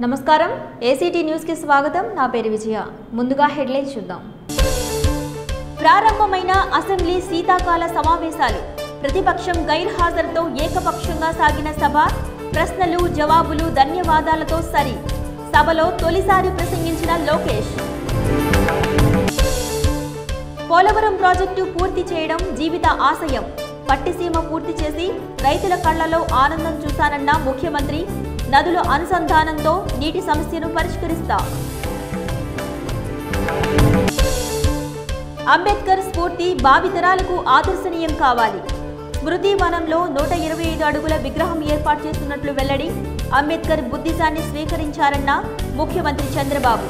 నమస్కారం ఏసీటీ న్యూస్కి స్వాగతం నా పేరు విజయ ముందుగా హెడ్లైన్స్ చూద్దాం ప్రారంభమైన అసెంబ్లీ శీతాకాల సమావేశాలు ప్రతిపక్షం గైర్హాజరుతో ఏకపక్షంగా సాగిన సభ ప్రశ్నలు జవాబులు ధన్యవాదాలతో సరి సభలో తొలిసారి ప్రసంగించిన లోకేష్ పోలవరం ప్రాజెక్టు పూర్తి చేయడం జీవిత ఆశయం పట్టిసీమ పూర్తి చేసి రైతుల కళ్లలో ఆనందం చూశానన్న ముఖ్యమంత్రి నదుల అనుసంధానంతో నీటి సమస్యను పరిష్కరిస్తా అంబేద్కర్ స్ఫూర్తి భావితరాలకు ఆదర్శనీయం కావాలి స్మృతి వనంలో నూట ఇరవై ఐదు అడుగుల విగ్రహం ఏర్పాటు చేస్తున్నట్లు వెల్లడి అంబేద్కర్ బుద్ధిజాన్ని స్వీకరించారన్న ముఖ్యమంత్రి చంద్రబాబు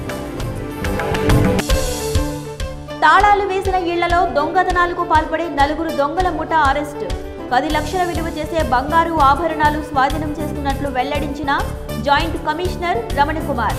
తాళాలు వేసిన ఇళ్లలో దొంగతనాలకు పాల్పడే నలుగురు దొంగల ముఠా అరెస్ట్ పది లక్షల విలువ చేసే బంగారు ఆభరణాలు స్వాధీనం చేసుకున్నట్లు వెల్లడించిన జాయింట్ కమిషనర్ రమణకుమార్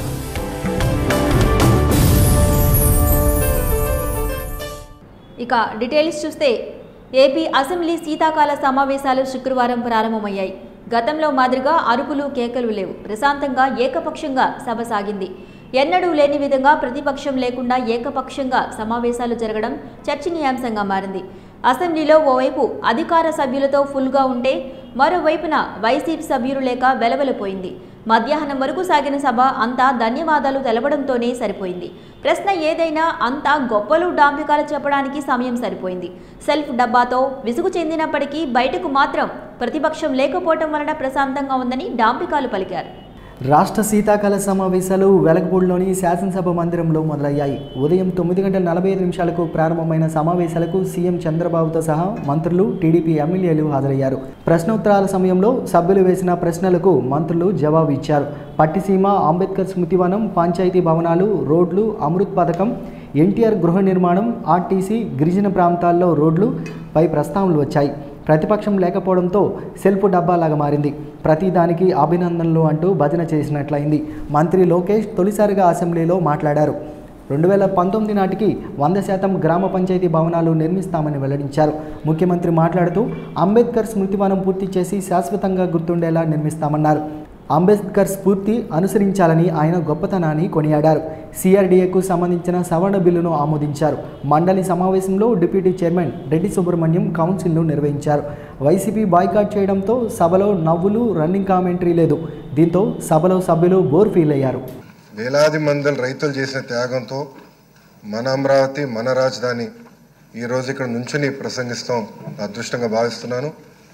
ఇక డీటెయిల్స్ చూస్తే ఏపీ అసెంబ్లీ శీతాకాల సమావేశాలు శుక్రవారం ప్రారంభమయ్యాయి గతంలో మాదిరిగా అరుపులు కేకలు లేవు ప్రశాంతంగా ఏకపక్షంగా సభ సాగింది ఎన్నడూ లేని విధంగా ప్రతిపక్షం లేకుండా ఏకపక్షంగా సమావేశాలు జరగడం చర్చనీయాంశంగా మారింది అసెంబ్లీలో ఓవైపు అధికార సభ్యులతో ఫుల్గా ఉంటే మరోవైపున వైసీపీ సభ్యులు లేక వెలవెలపోయింది మధ్యాహ్నం వరకు సాగిన సభ అంతా ధన్యవాదాలు తెలపడంతోనే సరిపోయింది ప్రశ్న ఏదైనా అంతా గొప్పలు డాంబికాలు చెప్పడానికి సమయం సరిపోయింది సెల్ఫ్ డబ్బాతో విసుగు చెందినప్పటికీ బయటకు మాత్రం ప్రతిపక్షం లేకపోవటం వలన ప్రశాంతంగా ఉందని డాంబికాలు పలికారు రాష్ట్ర శీతాకాల సమావేశాలు వెలగపూడిలోని శాసనసభ మందిరంలో మొదలయ్యాయి ఉదయం తొమ్మిది గంటల నలభై ఐదు నిమిషాలకు ప్రారంభమైన సమావేశాలకు సీఎం చంద్రబాబుతో సహా మంత్రులు టీడీపీ ఎమ్మెల్యేలు హాజరయ్యారు ప్రశ్నోత్తరాల సమయంలో సభ్యులు వేసిన ప్రశ్నలకు మంత్రులు జవాబు ఇచ్చారు పట్టిసీమ అంబేద్కర్ స్మృతివనం పంచాయతీ భవనాలు రోడ్లు అమృత్ పథకం ఎన్టీఆర్ గృహ నిర్మాణం ఆర్టీసీ గిరిజన ప్రాంతాల్లో రోడ్లు పై ప్రస్తావనలు వచ్చాయి ప్రతిపక్షం లేకపోవడంతో సెల్ఫ్ డబ్బాలాగా మారింది ప్రతిదానికి అభినందనలు అంటూ భజన చేసినట్లయింది మంత్రి లోకేష్ తొలిసారిగా అసెంబ్లీలో మాట్లాడారు రెండు వేల పంతొమ్మిది నాటికి వంద శాతం గ్రామ పంచాయతీ భవనాలు నిర్మిస్తామని వెల్లడించారు ముఖ్యమంత్రి మాట్లాడుతూ అంబేద్కర్ స్మృతివనం పూర్తి చేసి శాశ్వతంగా గుర్తుండేలా నిర్మిస్తామన్నారు అంబేద్కర్ స్ఫూర్తి అనుసరించాలని ఆయన గొప్పతనాన్ని కొనియాడారు సిఆర్డీఏకు సంబంధించిన సవరణ బిల్లును ఆమోదించారు మండలి సమావేశంలో డిప్యూటీ చైర్మన్ రెడ్డి సుబ్రహ్మణ్యం కౌన్సిల్ను నిర్వహించారు వైసీపీ బాయ్కాట్ చేయడంతో సభలో నవ్వులు రన్నింగ్ కామెంటరీ లేదు దీంతో సభలో సభ్యులు బోర్ ఫీల్ అయ్యారు వేలాది మంది రైతులు చేసిన త్యాగంతో మన అమరావతి మన రాజధాని ఈరోజు ఇక్కడ నుంచుని ప్రసంగిస్తాం అదృష్టంగా భావిస్తున్నాను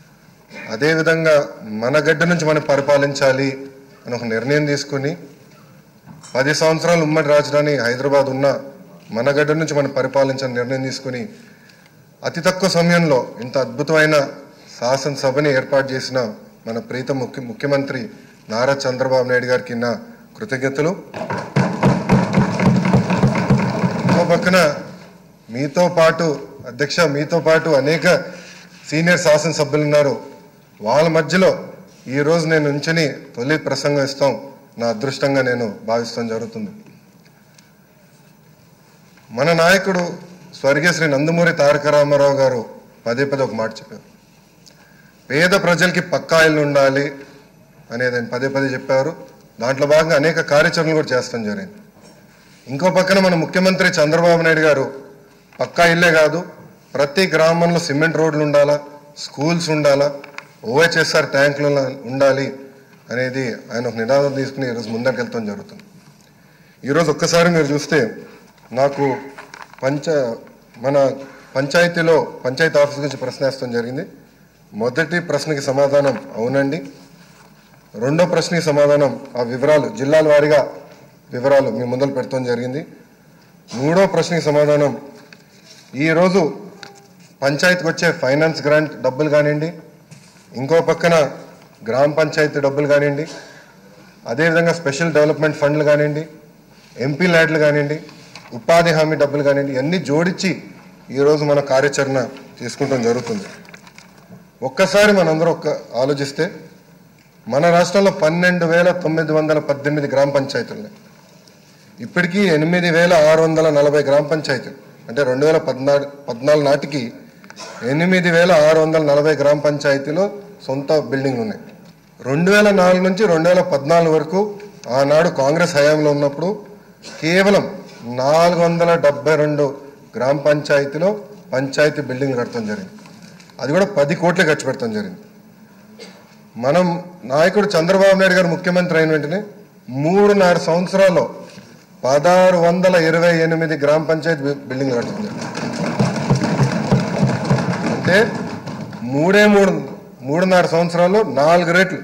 అదేవిధంగా మన గడ్డ నుంచి మనం పరిపాలించాలి అని ఒక నిర్ణయం తీసుకుని పది సంవత్సరాలు ఉమ్మడి రాజధాని హైదరాబాద్ ఉన్న మన గడ్డ నుంచి మనం పరిపాలించాలని నిర్ణయం తీసుకుని అతి తక్కువ సమయంలో ఇంత అద్భుతమైన శాసనసభని ఏర్పాటు చేసిన మన ప్రీత ముఖ్య ముఖ్యమంత్రి నారా చంద్రబాబు నాయుడు గారికి నా కృతజ్ఞతలు ఇంకో పక్కన మీతో పాటు అధ్యక్ష మీతో పాటు అనేక సీనియర్ శాసనసభ్యులు ఉన్నారు వాళ్ళ మధ్యలో ఈ రోజు నేను ఉంచుని తొలి ప్రసంగం ఇస్తాం నా అదృష్టంగా నేను భావిస్తాం జరుగుతుంది మన నాయకుడు స్వర్గీయ శ్రీ నందమూరి తారక రామారావు గారు పదే పదే ఒక మాట చెప్పారు పేద ప్రజలకి పక్కా ఇల్లు ఉండాలి అనేది ఆయన పదే పదే చెప్పారు దాంట్లో భాగంగా అనేక కార్యాచరణలు కూడా చేస్తాం జరిగింది ఇంకో పక్కన మన ముఖ్యమంత్రి చంద్రబాబు నాయుడు గారు పక్కా ఇల్లే కాదు ప్రతి గ్రామంలో సిమెంట్ రోడ్లు ఉండాలా స్కూల్స్ ఉండాలా ఓహెచ్ఎస్ఆర్ ట్యాంకులు ఉండాలి అనేది ఆయన ఒక నినాదం తీసుకుని ఈరోజు ముందరికి వెళ్తాం జరుగుతుంది ఈరోజు ఒక్కసారి మీరు చూస్తే నాకు పంచ మన పంచాయతీలో పంచాయతీ ఆఫీస్ గురించి ప్రశ్న వేస్తాం జరిగింది మొదటి ప్రశ్నకి సమాధానం అవునండి రెండో ప్రశ్నకి సమాధానం ఆ వివరాలు జిల్లాల వారీగా వివరాలు మీ ముందలు పెడతాం జరిగింది మూడో ప్రశ్నకి సమాధానం ఈరోజు పంచాయతీకి వచ్చే ఫైనాన్స్ గ్రాంట్ డబ్బులు కానివ్వండి ఇంకో పక్కన గ్రామ పంచాయతీ డబ్బులు కానివ్వండి అదేవిధంగా స్పెషల్ డెవలప్మెంట్ ఫండ్లు కానివ్వండి ఎంపీ ల్యాడ్లు కానివ్వండి ఉపాధి హామీ డబ్బులు కానివ్వండి ఇవన్నీ జోడించి ఈరోజు మన కార్యాచరణ తీసుకుంటాం జరుగుతుంది ఒక్కసారి మనందరూ ఒక్క ఆలోచిస్తే మన రాష్ట్రంలో పన్నెండు వేల తొమ్మిది వందల పద్దెనిమిది గ్రామ పంచాయతీలు ఉన్నాయి ఇప్పటికీ ఎనిమిది వేల ఆరు వందల నలభై గ్రామ పంచాయతీలు అంటే రెండు వేల పద్నాలుగు పద్నాలుగు నాటికి ఎనిమిది వేల ఆరు వందల నలభై గ్రామ పంచాయతీలో సొంత బిల్డింగ్లు ఉన్నాయి రెండు వేల నాలుగు నుంచి రెండు వేల పద్నాలుగు వరకు ఆనాడు కాంగ్రెస్ హయాంలో ఉన్నప్పుడు కేవలం నాలుగు వందల డెబ్బై రెండు గ్రామ పంచాయతీలో పంచాయతీ బిల్డింగ్ కడతాం జరిగింది అది కూడా పది కోట్లు ఖర్చు పెడతాం జరిగింది మనం నాయకుడు చంద్రబాబు నాయుడు గారు ముఖ్యమంత్రి అయిన వెంటనే మూడున్నర సంవత్సరాల్లో పదహారు వందల ఇరవై ఎనిమిది గ్రామ పంచాయతీ బి- బిల్డింగ్లు కట్టడం జరిగింది అంటే మూడే మూడు మూడున్నర సంవత్సరాల్లో నాలుగు రేట్లు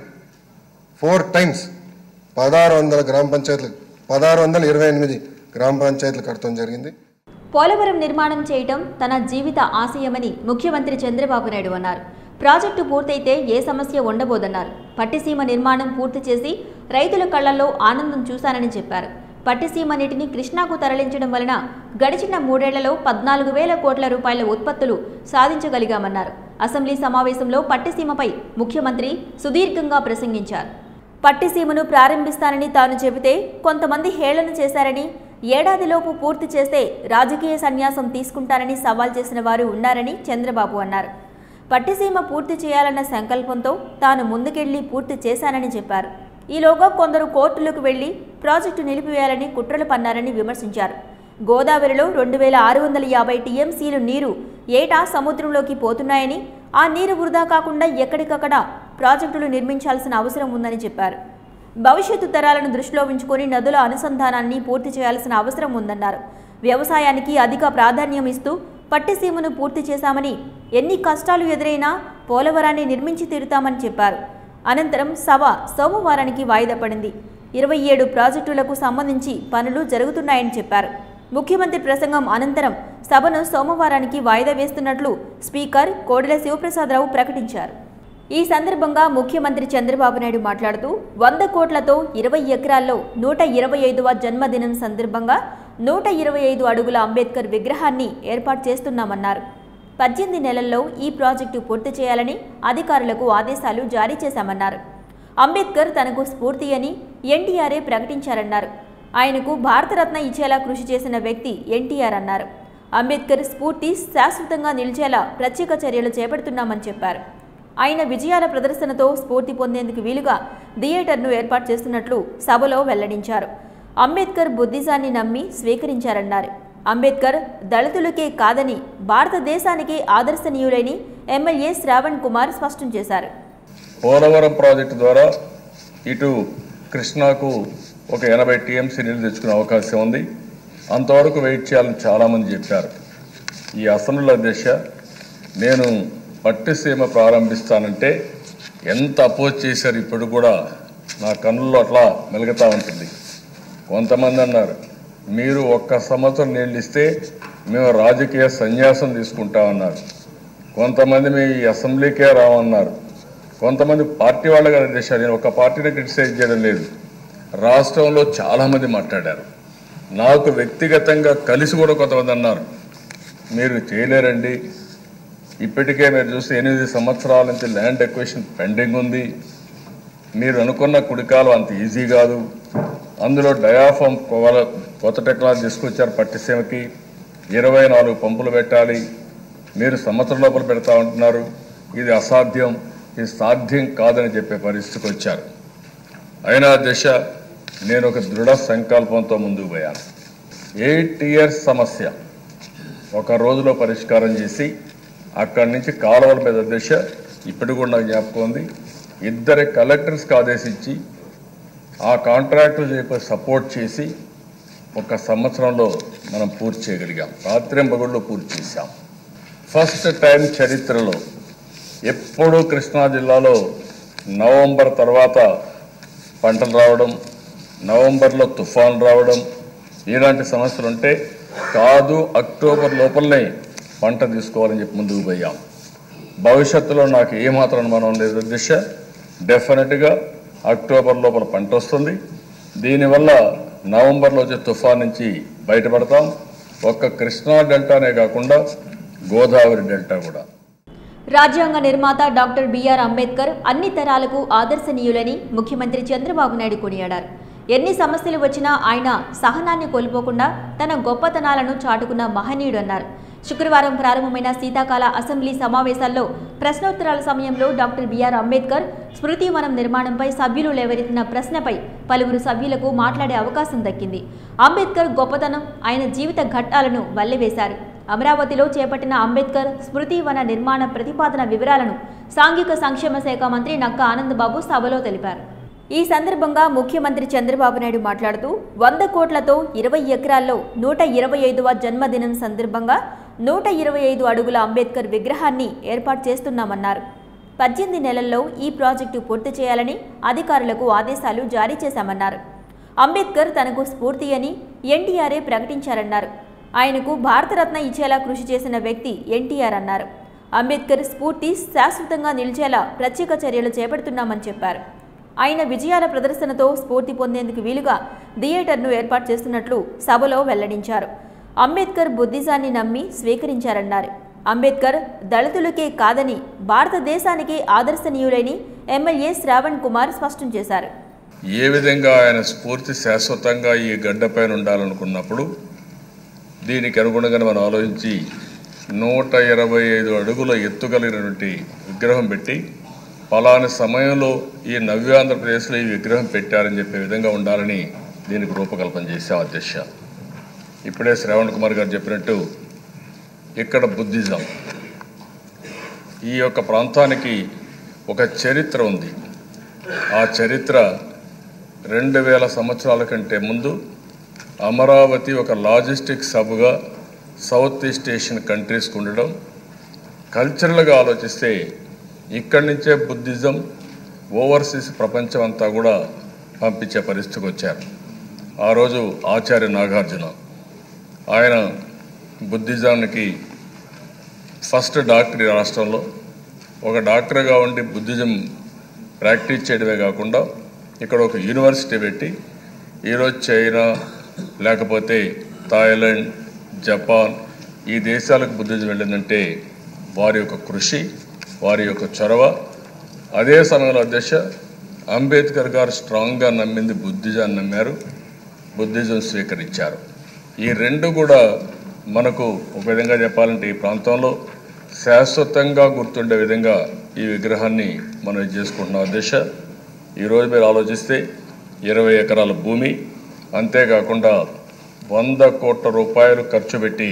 ఫోర్ టైమ్స్ పదహారు వందల గ్రామ పంచాయతీలు పదహారు వందల ఇరవై ఎనిమిది గ్రామ పంచాయతీలు కట్టడం జరిగింది పోలవరం నిర్మాణం చేయటం తన జీవిత ఆశయమని ముఖ్యమంత్రి చంద్రబాబు నాయుడు అన్నారు ప్రాజెక్టు పూర్తయితే ఏ సమస్య ఉండబోదన్నారు పట్టిసీమ నిర్మాణం పూర్తి చేసి రైతుల కళ్లలో ఆనందం చూశానని చెప్పారు పట్టిసీమ నీటిని కృష్ణాకు తరలించడం వలన గడిచిన మూడేళ్లలో పద్నాలుగు వేల కోట్ల రూపాయల ఉత్పత్తులు సాధించగలిగామన్నారు అసెంబ్లీ సమావేశంలో పట్టిసీమపై ముఖ్యమంత్రి సుదీర్ఘంగా ప్రసంగించారు పట్టిసీమను ప్రారంభిస్తానని తాను చెబితే కొంతమంది హేళన చేశారని ఏడాదిలోపు పూర్తి చేస్తే రాజకీయ సన్యాసం తీసుకుంటారని సవాల్ చేసిన వారు ఉన్నారని చంద్రబాబు అన్నారు పట్టిసీమ పూర్తి చేయాలన్న సంకల్పంతో తాను ముందుకెళ్లి పూర్తి చేశానని చెప్పారు ఈలోగా కొందరు కోర్టులకు వెళ్లి ప్రాజెక్టు నిలిపివేయాలని కుట్రలు పన్నారని విమర్శించారు గోదావరిలో రెండు వేల ఆరు వందల యాభై టీఎంసీలు నీరు ఏటా సముద్రంలోకి పోతున్నాయని ఆ నీరు వృధా కాకుండా ఎక్కడికక్కడ ప్రాజెక్టులు నిర్మించాల్సిన అవసరం ఉందని చెప్పారు భవిష్యత్తు తరాలను దృష్టిలో ఉంచుకొని నదుల అనుసంధానాన్ని పూర్తి చేయాల్సిన అవసరం ఉందన్నారు వ్యవసాయానికి అధిక ప్రాధాన్యం ఇస్తూ పట్టిసీమను పూర్తి చేశామని ఎన్ని కష్టాలు ఎదురైనా పోలవరాన్ని నిర్మించి తీరుతామని చెప్పారు అనంతరం సభ సోమవారానికి వాయిదా పడింది ఇరవై ఏడు ప్రాజెక్టులకు సంబంధించి పనులు జరుగుతున్నాయని చెప్పారు ముఖ్యమంత్రి ప్రసంగం అనంతరం సభను సోమవారానికి వాయిదా వేస్తున్నట్లు స్పీకర్ కోడెల శివప్రసాదరావు ప్రకటించారు ఈ సందర్భంగా ముఖ్యమంత్రి చంద్రబాబు నాయుడు మాట్లాడుతూ వంద కోట్లతో ఇరవై ఎకరాల్లో నూట ఇరవై ఐదవ జన్మదినం సందర్భంగా నూట ఇరవై ఐదు అడుగుల అంబేద్కర్ విగ్రహాన్ని ఏర్పాటు చేస్తున్నామన్నారు పద్దెనిమిది నెలల్లో ఈ ప్రాజెక్టు పూర్తి చేయాలని అధికారులకు ఆదేశాలు జారీ చేశామన్నారు అంబేద్కర్ తనకు స్ఫూర్తి అని ఎన్టీఆర్ఏ ప్రకటించారన్నారు ఆయనకు భారతరత్న ఇచ్చేలా కృషి చేసిన వ్యక్తి ఎన్టీఆర్ అన్నారు అంబేద్కర్ స్ఫూర్తి శాశ్వతంగా నిలిచేలా ప్రత్యేక చర్యలు చేపడుతున్నామని చెప్పారు ఆయన విజయాల ప్రదర్శనతో స్ఫూర్తి పొందేందుకు వీలుగా థియేటర్ను ఏర్పాటు చేస్తున్నట్లు సభలో వెల్లడించారు అంబేద్కర్ బుద్ధిజాన్ని నమ్మి స్వీకరించారన్నారు అంబేద్కర్ దళితులకే కాదని భారతదేశానికే ఆదర్శనీయులని ఎమ్మెల్యే శ్రావణ్ కుమార్ స్పష్టం చేశారు పోలవరం ప్రాజెక్టు ద్వారా ఇటు కృష్ణాకు ఒక ఎనభై టీఎంసీ నీళ్లు తెచ్చుకునే అవకాశం ఉంది అంతవరకు వెయిట్ చేయాలని చాలామంది చెప్పారు ఈ అసెంబ్లీల అధ్యక్ష నేను పట్టిసీమ ప్రారంభిస్తానంటే ఎంత అపోజ్ చేశారు ఇప్పుడు కూడా నా కన్నుల్లో అట్లా మెలుగుతూ ఉంటుంది కొంతమంది అన్నారు మీరు ఒక్క సంవత్సరం నీళ్ళు ఇస్తే మేము రాజకీయ సన్యాసం తీసుకుంటామన్నారు కొంతమంది మీ అసెంబ్లీకే రామన్నారు కొంతమంది పార్టీ వాళ్ళ గారి దేశాలు నేను ఒక పార్టీని క్రిటిసైజ్ చేయడం లేదు రాష్ట్రంలో చాలామంది మాట్లాడారు నాకు వ్యక్తిగతంగా కలిసి కూడా కొంతమంది అన్నారు మీరు చేయలేరండి ఇప్పటికే మీరు చూస్తే ఎనిమిది సంవత్సరాల నుంచి ల్యాండ్ ఎక్వేషన్ పెండింగ్ ఉంది మీరు అనుకున్న కుడికాలు అంత ఈజీ కాదు అందులో డయాఫామ్ కొల- కొత్త టెక్నాలజీ తీసుకొచ్చారు పట్టిసీమకి ఇరవై నాలుగు పంపులు పెట్టాలి మీరు సంవత్సరం లోపల పెడతా ఉంటున్నారు ఇది అసాధ్యం ఇది సాధ్యం కాదని చెప్పే పరిస్థితికి వచ్చారు అయినా దిశ నేను ఒక దృఢ సంకల్పంతో ముందుకు పోయాను ఎయిట్ ఇయర్స్ సమస్య ఒక రోజులో పరిష్కారం చేసి అక్కడి నుంచి కాలువల మీద దిశ ఇప్పటికి కూడా నాకు జ్ఞాపకం ఉంది ఇద్దరి కలెక్టర్స్కి ఆదేశించి ఆ కాంట్రాక్టర్ చెప్పి సపోర్ట్ చేసి ఒక సంవత్సరంలో మనం పూర్తి చేయగలిగాం రాత్రింబగుళ్ళు పూర్తి చేశాం ఫస్ట్ టైం చరిత్రలో ఎప్పుడూ కృష్ణా జిల్లాలో నవంబర్ తర్వాత పంటలు రావడం నవంబర్లో తుఫాన్ రావడం ఇలాంటి సమస్యలు ఉంటే కాదు అక్టోబర్ లోపలనే పంట తీసుకోవాలని చెప్పి ముందుకు పోయాం భవిష్యత్తులో నాకు ఏమాత్రం అనుమానం లేదు దిశ డెఫినెట్గా అక్టోబర్ లోపల పంట వస్తుంది దీనివల్ల నవంబర్లో వచ్చే తుఫాన్ నుంచి బయటపడతాం ఒక్క కృష్ణా డెల్టానే కాకుండా గోదావరి డెల్టా కూడా రాజ్యాంగ నిర్మాత డాక్టర్ బిఆర్ అంబేద్కర్ అన్ని తరాలకు ఆదర్శనీయులని ముఖ్యమంత్రి చంద్రబాబు నాయుడు కొనియాడారు ఎన్ని సమస్యలు వచ్చినా ఆయన సహనాన్ని కోల్పోకుండా తన గొప్పతనాలను చాటుకున్న మహనీయుడు అన్నారు శుక్రవారం ప్రారంభమైన శీతాకాల అసెంబ్లీ సమావేశాల్లో ప్రశ్నోత్తరాల సమయంలో డాక్టర్ బిఆర్ అంబేద్కర్ స్మృతి వనం నిర్మాణంపై సభ్యులు లేవనెత్తిన ప్రశ్నపై పలువురు సభ్యులకు మాట్లాడే అవకాశం దక్కింది అంబేద్కర్ గొప్పతనం ఆయన జీవిత ఘట్టాలను వల్లెవేశారు అమరావతిలో చేపట్టిన అంబేద్కర్ స్మృతి వన నిర్మాణ ప్రతిపాదన వివరాలను సాంఘిక సంక్షేమ శాఖ మంత్రి నక్క ఆనందబాబు సభలో తెలిపారు ఈ సందర్భంగా ముఖ్యమంత్రి చంద్రబాబు నాయుడు మాట్లాడుతూ వంద కోట్లతో ఇరవై ఎకరాల్లో నూట ఇరవై ఐదవ జన్మదినం సందర్భంగా నూట ఇరవై ఐదు అడుగుల అంబేద్కర్ విగ్రహాన్ని ఏర్పాటు చేస్తున్నామన్నారు పద్దెనిమిది నెలల్లో ఈ ప్రాజెక్టు పూర్తి చేయాలని అధికారులకు ఆదేశాలు జారీ చేశామన్నారు అంబేద్కర్ తనకు స్ఫూర్తి అని ఎన్టీఆర్ఏ ప్రకటించారన్నారు ఆయనకు భారతరత్న ఇచ్చేలా కృషి చేసిన వ్యక్తి ఎన్టీఆర్ అన్నారు అంబేద్కర్ స్ఫూర్తి శాశ్వతంగా నిలిచేలా ప్రత్యేక చర్యలు చేపడుతున్నామని చెప్పారు ఆయన విజయాల ప్రదర్శనతో స్ఫూర్తి పొందేందుకు వీలుగా థియేటర్ను ఏర్పాటు చేస్తున్నట్లు సభలో వెల్లడించారు అంబేద్కర్ బుద్ధిజాన్ని నమ్మి స్వీకరించారన్నారు అంబేద్కర్ దళితులకే కాదని భారతదేశానికి ఆదర్శనీయుడని ఎమ్మెల్యే శ్రావణ్ కుమార్ స్పష్టం చేశారు ఏ విధంగా ఆయన స్ఫూర్తి శాశ్వతంగా ఈ గడ్డపైన ఉండాలనుకున్నప్పుడు దీనికి అనుగుణంగా మనం ఆలోచించి నూట ఇరవై ఐదు అడుగుల ఎత్తు కలిగినటువంటి విగ్రహం పెట్టి పలాని సమయంలో ఈ నవ్యాంధ్రప్రదేశ్లో ఈ విగ్రహం పెట్టారని చెప్పే విధంగా ఉండాలని దీనికి రూపకల్పన చేశాం అధ్యక్ష ఇప్పుడే శ్రావణ్ కుమార్ గారు చెప్పినట్టు ఇక్కడ బుద్ధిజం ఈ యొక్క ప్రాంతానికి ఒక చరిత్ర ఉంది ఆ చరిత్ర రెండు వేల సంవత్సరాల కంటే ముందు అమరావతి ఒక లాజిస్టిక్స్ హబ్గా సౌత్ ఈస్ట్ ఏషియన్ కంట్రీస్కి ఉండడం కల్చరల్గా ఆలోచిస్తే ఇక్కడి నుంచే బుద్ధిజం ఓవర్సీస్ ప్రపంచం అంతా కూడా పంపించే పరిస్థితికి వచ్చారు ఆ రోజు ఆచార్య నాగార్జున ఆయన బుద్ధిజానికి ఫస్ట్ డాక్టర్ ఈ రాష్ట్రంలో ఒక డాక్టర్గా ఉండి బుద్ధిజం ప్రాక్టీస్ చేయడమే కాకుండా ఇక్కడ ఒక యూనివర్సిటీ పెట్టి ఈరోజు చైనా లేకపోతే థాయిలాండ్ జపాన్ ఈ దేశాలకు బుద్ధిజం వెళ్ళిందంటే వారి యొక్క కృషి వారి యొక్క చొరవ అదే సమయంలో అధ్యక్ష అంబేద్కర్ గారు స్ట్రాంగ్గా నమ్మింది బుద్ధిజాన్ని నమ్మారు బుద్ధిజం స్వీకరించారు ఈ రెండు కూడా మనకు ఒక విధంగా చెప్పాలంటే ఈ ప్రాంతంలో శాశ్వతంగా గుర్తుండే విధంగా ఈ విగ్రహాన్ని మనం ఇది చేసుకుంటున్నాం అధ్యక్ష ఈరోజు మీరు ఆలోచిస్తే ఇరవై ఎకరాల భూమి అంతేకాకుండా వంద కోట్ల రూపాయలు ఖర్చు పెట్టి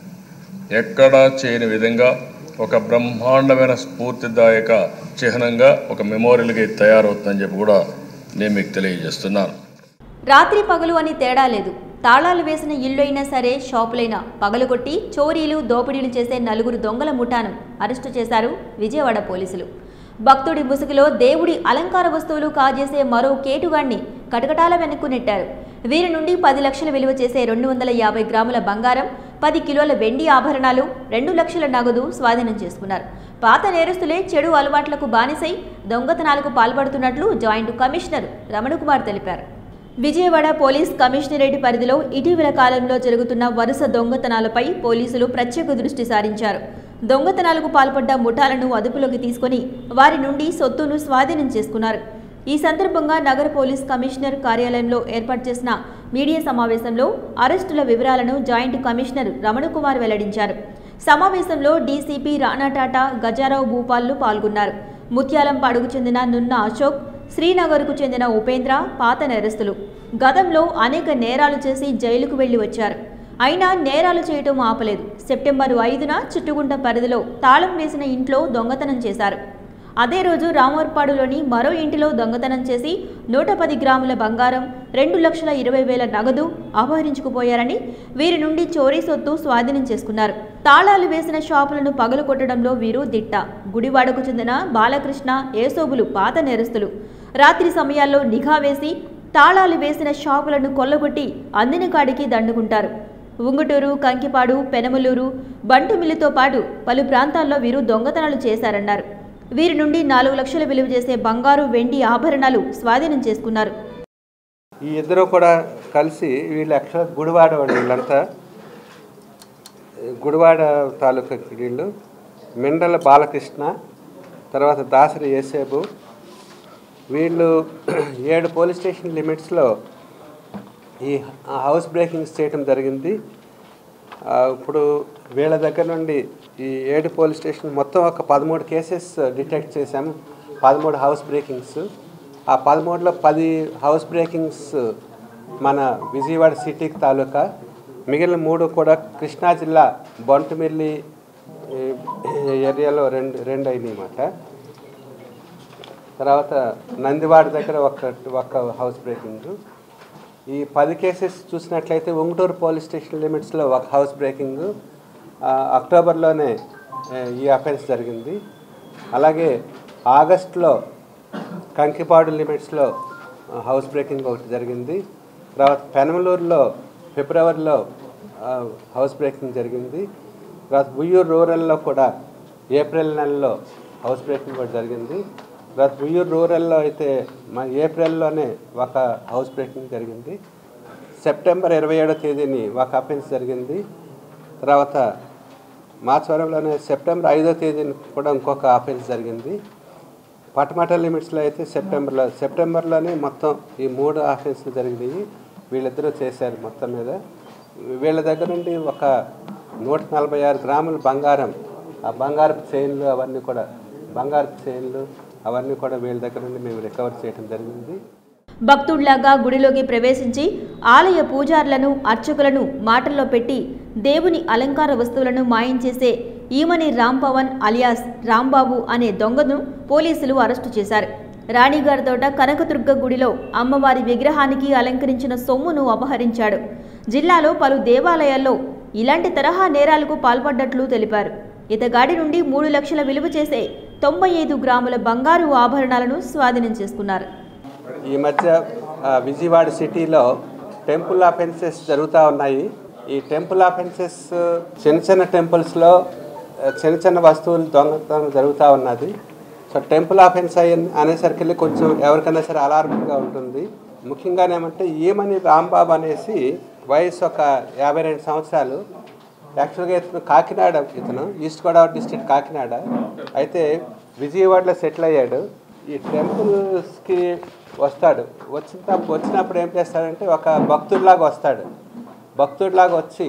ఎక్కడా చేయని విధంగా ఒక బ్రహ్మాండమైన స్ఫూర్తిదాయక చిహ్నంగా ఒక మెమోరియల్గా ఇది తయారవుతుందని చెప్పి కూడా నేను మీకు తెలియజేస్తున్నాను రాత్రి పగలు అని తేడా లేదు తాళాలు వేసిన ఇల్లు అయినా సరే షాపులైనా పగలుగొట్టి చోరీలు దోపిడీలు చేసే నలుగురు దొంగల ముఠాను అరెస్టు చేశారు విజయవాడ పోలీసులు భక్తుడి ముసుగులో దేవుడి అలంకార వస్తువులు కాజేసే మరో కేటుగాణ్ణి కటకటాల వెనక్కు నెట్టారు వీరి నుండి పది లక్షల విలువ చేసే రెండు వందల యాభై గ్రాముల బంగారం పది కిలోల వెండి ఆభరణాలు రెండు లక్షల నగదు స్వాధీనం చేసుకున్నారు పాత నేరస్తులే చెడు అలవాట్లకు బానిసై దొంగతనాలకు పాల్పడుతున్నట్లు జాయింట్ కమిషనర్ రమణకుమార్ తెలిపారు విజయవాడ పోలీస్ కమిషనరేట్ పరిధిలో ఇటీవల కాలంలో జరుగుతున్న వరుస దొంగతనాలపై పోలీసులు ప్రత్యేక దృష్టి సారించారు దొంగతనాలకు పాల్పడ్డ ముఠాలను అదుపులోకి తీసుకొని వారి నుండి సొత్తును స్వాధీనం చేసుకున్నారు ఈ సందర్భంగా నగర పోలీస్ కమిషనర్ కార్యాలయంలో ఏర్పాటు చేసిన మీడియా సమావేశంలో అరెస్టుల వివరాలను జాయింట్ కమిషనర్ రమణకుమార్ వెల్లడించారు సమావేశంలో డీసీపీ రాణా టాటా గజారావు భూపాల్లు పాల్గొన్నారు ముత్యాలంపాడుకు చెందిన నున్న అశోక్ శ్రీనగర్కు చెందిన ఉపేంద్ర పాత నేరస్తులు గతంలో అనేక నేరాలు చేసి జైలుకు వెళ్లి వచ్చారు అయినా నేరాలు చేయటం ఆపలేదు సెప్టెంబరు ఐదున చుట్టుగుంట పరిధిలో తాళం వేసిన ఇంట్లో దొంగతనం చేశారు అదే రోజు రామవర్పాడులోని మరో ఇంటిలో దొంగతనం చేసి నూట పది గ్రాముల బంగారం రెండు లక్షల ఇరవై వేల నగదు అపహరించుకుపోయారని వీరి నుండి చోరీ సొత్తు స్వాధీనం చేసుకున్నారు తాళాలు వేసిన షాపులను పగలు కొట్టడంలో వీరు దిట్ట గుడివాడకు చెందిన బాలకృష్ణ ఏసోబులు పాత నేరస్తులు రాత్రి సమయాల్లో నిఘా వేసి తాళాలు వేసిన షాపులను కొల్లగొట్టి అందిన కాడికి దండుకుంటారు ఉంగుటూరు కంకిపాడు పెనమలూరు బంటుమిల్లితో పాటు పలు ప్రాంతాల్లో వీరు దొంగతనాలు చేశారన్నారు వీరి నుండి నాలుగు లక్షల విలువ చేసే బంగారు వెండి ఆభరణాలు స్వాధీనం చేసుకున్నారు ఈ ఇద్దరు కూడా కలిసి వీళ్ళు యాక్చువల్ గుడివాడ వాళ్ళు వీళ్ళంతా గుడివాడ తాలూకా వీళ్ళు మెండల బాలకృష్ణ తర్వాత దాసరి ఏసేబు వీళ్ళు ఏడు పోలీస్ స్టేషన్ లిమిట్స్లో ఈ హౌస్ బ్రేకింగ్స్ చేయటం జరిగింది ఆ, ఇప్పుడు వీళ్ళ దగ్గర నుండి ఈ ఏడు పోలీస్ స్టేషన్ మొత్తం ఒక పదమూడు కేసెస్ డిటెక్ట్ చేశాము పదమూడు హౌస్ బ్రేకింగ్స్ ఆ పదమూడులో పది హౌస్ బ్రేకింగ్స్ మన విజయవాడ సిటీకి తాలూకా మిగిలిన మూడు కూడా కృష్ణా జిల్లా బొంటమిల్లి ఈ, ఏరియాలో రెండు రెండు అయినాయి అన్నమాట తర్వాత నందివాడ దగ్గర ఒక ఒక హౌస్ బ్రేకింగ్ ఈ పది కేసెస్ చూసినట్లయితే ఉంగుటూరు పోలీస్ స్టేషన్ లిమిట్స్లో ఒక హౌస్ బ్రేకింగ్ అక్టోబర్లోనే ఆ, ఈ అఫెన్స్ జరిగింది అలాగే ఆగస్టులో కంకిపాడు లిమిట్స్లో ఆ, హౌస్ బ్రేకింగ్ ఒకటి జరిగింది తర్వాత పెనమలూరులో ఫిబ్రవరిలో ఆ, హౌస్ బ్రేకింగ్ జరిగింది తర్వాత ఉయ్యూరు రూరల్లో కూడా ఏప్రిల్ నెలలో హౌస్ బ్రేకింగ్ కూడా జరిగింది తర్వాత ఉయ్యూరు రూరల్లో అయితే మా ఏప్రిల్లోనే ఒక హౌస్ బ్రేకింగ్ జరిగింది సెప్టెంబర్ ఇరవై ఏడో తేదీని ఒక అఫెన్స్ జరిగింది తర్వాత మాచవరంలోనే సెప్టెంబర్ ఐదో తేదీని కూడా ఇంకొక అఫెన్స్ జరిగింది పటమట లిమిట్స్లో అయితే సెప్టెంబర్లో సెప్టెంబర్లోనే మొత్తం ఈ మూడు ఆఫెన్స్లు జరిగినాయి వీళ్ళిద్దరూ చేశారు మొత్తం మీద వీళ్ళ దగ్గర నుండి ఒక నూట నలభై ఆరు గ్రాముల బంగారం ఆ బంగారపు చైన్లు అవన్నీ కూడా బంగారపు చైన్లు అవన్నీ కూడా వీళ్ళ దగ్గర నుండి మేము రికవర్ చేయడం జరిగింది భక్తుడిలాగా గుడిలోకి ప్రవేశించి ఆలయ పూజారులను అర్చకులను మాటల్లో పెట్టి దేవుని అలంకార వస్తువులను మాయం చేసే ఈమని రాంపవన్ అలియాస్ రాంబాబు అనే దొంగను పోలీసులు అరెస్టు చేశారు రాణిగారి తోట కనకదుర్గ గుడిలో అమ్మవారి విగ్రహానికి అలంకరించిన సొమ్మును అపహరించాడు జిల్లాలో పలు దేవాలయాల్లో ఇలాంటి తరహా నేరాలకు పాల్పడ్డట్లు తెలిపారు ఇతగాడి నుండి మూడు లక్షల విలువ చేసే తొంభై ఐదు గ్రాముల బంగారు ఆభరణాలను స్వాధీనం చేసుకున్నారు ఈ మధ్య ఆ, విజయవాడ సిటీలో టెంపుల్ అఫెన్సెస్ జరుగుతూ ఉన్నాయి ఈ టెంపుల్ అఫెన్సెస్ చిన్న చిన్న టెంపుల్స్లో ఆ, చిన్న చిన్న వస్తువులు దొంగతనం జరుగుతూ ఉన్నది సో టెంపుల్ అఫెన్స్ అయ్యి అనేసరికి కొంచెం ఎవరికైనా సరే అలారంగా ఉంటుంది ముఖ్యంగా ఏమంటే ఈమని రాంబాబు అనేసి వయసు ఒక యాభై రెండు సంవత్సరాలు యాక్చువల్గా ఇతను కాకినాడ ఇతను ఈస్ట్ గోదావరి డిస్ట్రిక్ట్ కాకినాడ అయితే విజయవాడలో సెటిల్ అయ్యాడు ఈ టెంపుల్స్కి వస్తాడు వచ్చిన వచ్చినప్పుడు ఏం చేస్తాడంటే ఒక భక్తుడిలాగా వస్తాడు భక్తుడిలాగా వచ్చి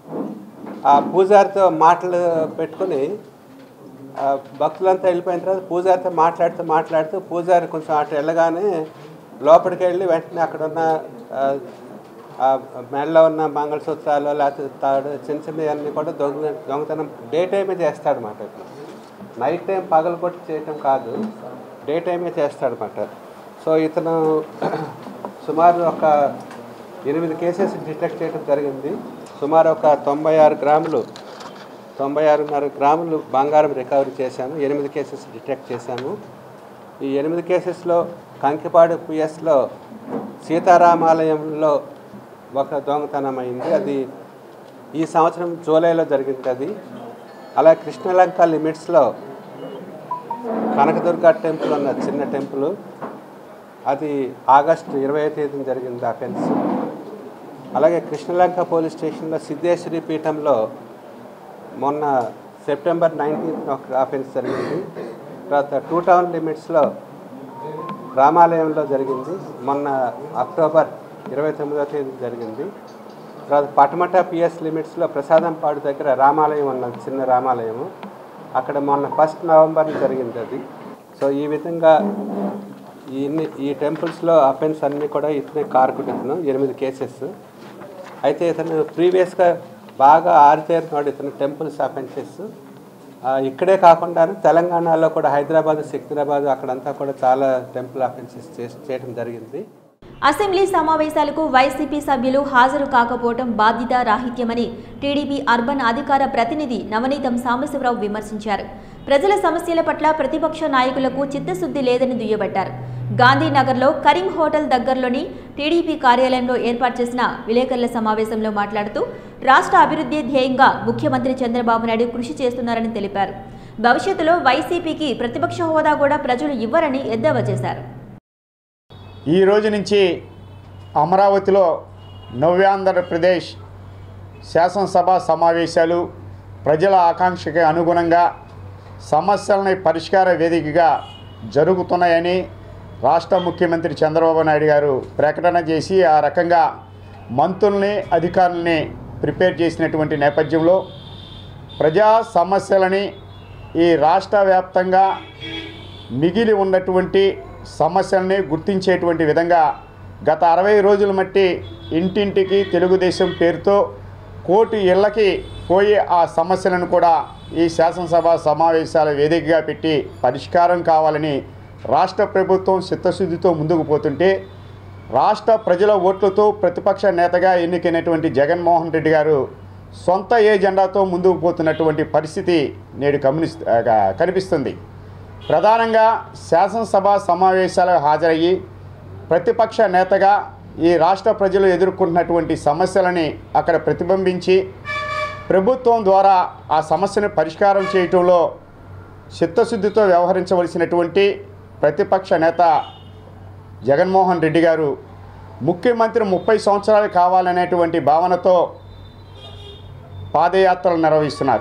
ఆ పూజారితో మాటలు పెట్టుకొని ఆ భక్తులంతా వెళ్ళిపోయిన తర్వాత పూజారితో మాట్లాడుతూ మాట్లాడుతూ పూజారి కొంచెం అటు వెళ్ళగానే లోపలికి వెళ్ళి వెంటనే అక్కడ ఉన్న ఆ, ఆ మెడలో ఉన్న మంగళసూత్రాలు లేకపోతే తాడు చిన్న చిన్నవన్నీ కూడా దొంగ దొంగతనం డే టైమే చేస్తాడనమాట ఇట్లా నైట్ టైం పగలు కొట్టి చేయటం కాదు డే టైమే చేస్తాడనమాట సో ఇతను సుమారు ఒక ఎనిమిది కేసెస్ డిటెక్ట్ చేయడం జరిగింది సుమారు ఒక తొంభై ఆరు గ్రాములు తొంభై ఆరున్నర గ్రాములు బంగారం రికవరీ చేశాము ఎనిమిది కేసెస్ డిటెక్ట్ చేశాము ఈ ఎనిమిది కేసెస్లో కంకిపాడు పిఎస్లో సీతారామాలయంలో ఒక దొంగతనం అయింది అది ఈ సంవత్సరం జూలైలో జరిగింది అది అలా కృష్ణలంక లిమిట్స్లో కనకదుర్గ టెంపుల్ ఉన్న చిన్న టెంపుల్ అది ఆగస్టు ఇరవై తేదీన జరిగింది అఫెన్స్ అలాగే కృష్ణలంక పోలీస్ స్టేషన్లో సిద్ధేశ్వరి పీఠంలో మొన్న సెప్టెంబర్ నైన్టీన్త్ ఒక అఫెన్స్ జరిగింది తర్వాత టూ టౌన్ లిమిట్స్లో రామాలయంలో జరిగింది మొన్న అక్టోబర్ ఇరవై తొమ్మిదో తేదీ జరిగింది తర్వాత పటమట పిఎస్ లిమిట్స్లో ప్రసాదంపాడు దగ్గర రామాలయం ఉన్నది చిన్న రామాలయము అక్కడ మొన్న ఫస్ట్ నవంబర్ జరిగింది అది సో ఈ విధంగా ఈ ఇన్ని- ఈ టెంపుల్స్లో అఫెన్స్ అన్నీ కూడా ఇతనే కారకుడు ఇతను ఎనిమిది కేసెస్ అయితే ఇతను ప్రీవియస్గా బాగా ఆరితేరినాడు ఇతను టెంపుల్స్ అఫెన్సెస్ ఇక్కడే కాకుండా తెలంగాణలో కూడా హైదరాబాద్ సికింద్రాబాద్ అక్కడంతా కూడా చాలా టెంపుల్ అఫెన్సెస్ చేసి చేయడం జరిగింది అసెంబ్లీ సమావేశాలకు వైసీపీ సభ్యులు హాజరు కాకపోవడం బాధ్యత రాహిత్యమని టీడీపీ అర్బన్ అధికార ప్రతినిధి నవనీతం సాంబశివరావు విమర్శించారు ప్రజల సమస్యల పట్ల ప్రతిపక్ష నాయకులకు చిత్తశుద్ధి లేదని దుయ్యబట్టారు గాంధీనగర్లో కరీం హోటల్ దగ్గరలోని టీడీపీ కార్యాలయంలో ఏర్పాటు చేసిన విలేకరుల సమావేశంలో మాట్లాడుతూ రాష్ట్ర అభివృద్ధి ధ్యేయంగా ముఖ్యమంత్రి చంద్రబాబు నాయుడు కృషి చేస్తున్నారని తెలిపారు భవిష్యత్తులో వైసీపీకి ప్రతిపక్ష హోదా కూడా ప్రజలు ఇవ్వరని ఎద్దేవా చేశారు ఈ రోజు నుంచి అమరావతిలో నవ్యాంధ్రప్రదేశ్ శాసనసభ సమావేశాలు ప్రజల ఆకాంక్షకి అనుగుణంగా సమస్యలని పరిష్కార వేదికగా జరుగుతున్నాయని రాష్ట్ర ముఖ్యమంత్రి చంద్రబాబు నాయుడు గారు ప్రకటన చేసి ఆ రకంగా మంత్రుల్ని అధికారుల్ని ప్రిపేర్ చేసినటువంటి నేపథ్యంలో ప్రజా సమస్యలని ఈ రాష్ట్ర వ్యాప్తంగా మిగిలి ఉన్నటువంటి సమస్యల్ని గుర్తించేటువంటి విధంగా గత అరవై రోజుల మట్టి ఇంటింటికి తెలుగుదేశం పేరుతో కోటి ఇళ్ళకి పోయి ఆ సమస్యలను కూడా ఈ శాసనసభ సమావేశాల వేదికగా పెట్టి పరిష్కారం కావాలని రాష్ట్ర ప్రభుత్వం చిత్తశుద్ధితో ముందుకు పోతుంటే రాష్ట్ర ప్రజల ఓట్లతో ప్రతిపక్ష నేతగా ఎన్నికైనటువంటి జగన్మోహన్ రెడ్డి గారు సొంత ఏజెండాతో ముందుకు పోతున్నటువంటి పరిస్థితి నేడు కమ్యూనిస్ట్ ఆ, కనిపిస్తుంది ప్రధానంగా శాసనసభ సమావేశాలకు హాజరయ్యి ప్రతిపక్ష నేతగా ఈ రాష్ట్ర ప్రజలు ఎదుర్కొంటున్నటువంటి సమస్యలని అక్కడ ప్రతిబింబించి ప్రభుత్వం ద్వారా ఆ సమస్యను పరిష్కారం చేయటంలో చిత్తశుద్ధితో వ్యవహరించవలసినటువంటి ప్రతిపక్ష నేత జగన్మోహన్ రెడ్డి గారు ముఖ్యమంత్రి ముప్పై సంవత్సరాలు కావాలనేటువంటి భావనతో పాదయాత్రలు నిర్వహిస్తున్నారు